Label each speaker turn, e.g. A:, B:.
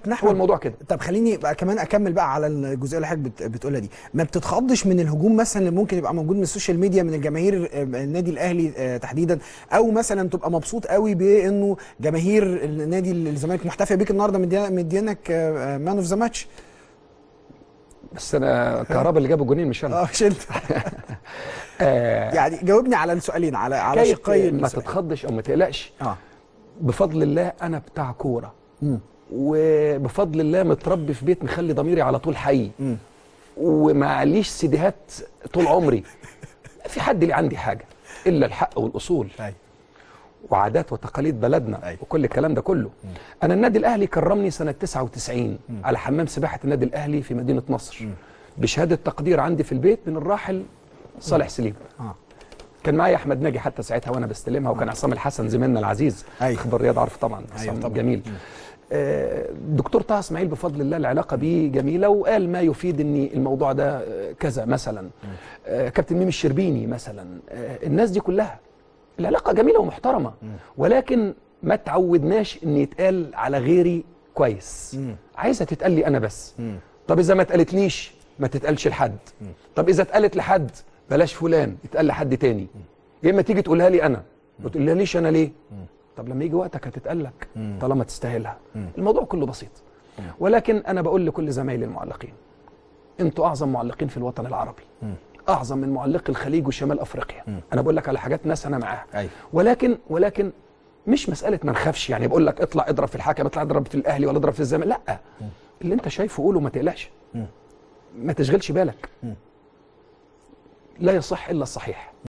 A: نحن
B: هو الموضوع كده
A: طب خليني بقى كمان اكمل بقى على الجزئيه اللي حضرتك بت- بتقولها دي ما بتتخضش من الهجوم مثلا اللي ممكن يبقى موجود من السوشيال ميديا من الجماهير آه، النادي الاهلي آه، تحديدا او مثلا تبقى مبسوط قوي بانه جماهير النادي الزمالك محتفيه بيك النهارده مدينا- مديانك مان اوف ذا ماتش
B: بس انا كهربا اللي جاب الجونين مش انا
A: اه مش انت
B: آه
A: يعني جاوبني على السؤالين على على
B: حكاية
A: شقي
B: ما
A: السؤال.
B: تتخضش او ما تقلقش
A: اه
B: بفضل الله انا بتاع كوره
A: مم.
B: وبفضل الله متربي في بيت مخلي ضميري على طول حي
A: مم.
B: ومعليش سيديهات طول عمري في حد لي عندي حاجه الا الحق والاصول
A: أيوة.
B: وعادات وتقاليد بلدنا
A: أيوة.
B: وكل الكلام ده كله انا النادي الاهلي كرمني سنه 99 على حمام سباحه النادي الاهلي في مدينه نصر بشهاده تقدير عندي في البيت من الراحل صالح سليم
A: اه
B: كان معايا احمد ناجي حتى ساعتها وانا بستلمها وكان عصام الحسن زميلنا العزيز
A: أيوة.
B: اخبار الرياضه عارف طبعا عصام
A: أيوة طبعاً.
B: جميل آه، دكتور طه اسماعيل بفضل الله العلاقه بيه جميله وقال ما يفيد ان الموضوع ده آه، كذا مثلا آه، كابتن ميمي الشربيني مثلا آه، الناس دي كلها العلاقه جميله ومحترمه ولكن ما تعودناش ان يتقال على غيري كويس
A: مم.
B: عايزه تتقال لي انا بس
A: مم.
B: طب اذا ما اتقالتليش ما تتقالش لحد طب اذا اتقالت لحد بلاش فلان يتقال لحد تاني يا اما تيجي تقولها لي انا ما تقولها ليش انا ليه طب لما يجي وقتك هتتقال لك طالما تستاهلها الموضوع كله بسيط ولكن انا بقول لكل زمايلي المعلقين انتوا اعظم معلقين في الوطن العربي اعظم من معلقي الخليج وشمال افريقيا انا بقول لك على حاجات ناس انا معاها
A: أيوة.
B: ولكن ولكن مش مساله ما نخافش يعني بقول لك اطلع اضرب في الحكم اطلع اضرب في الاهلي ولا اضرب في الزمالك لا اللي انت شايفه قوله ما تقلقش ما تشغلش بالك لا يصح الا الصحيح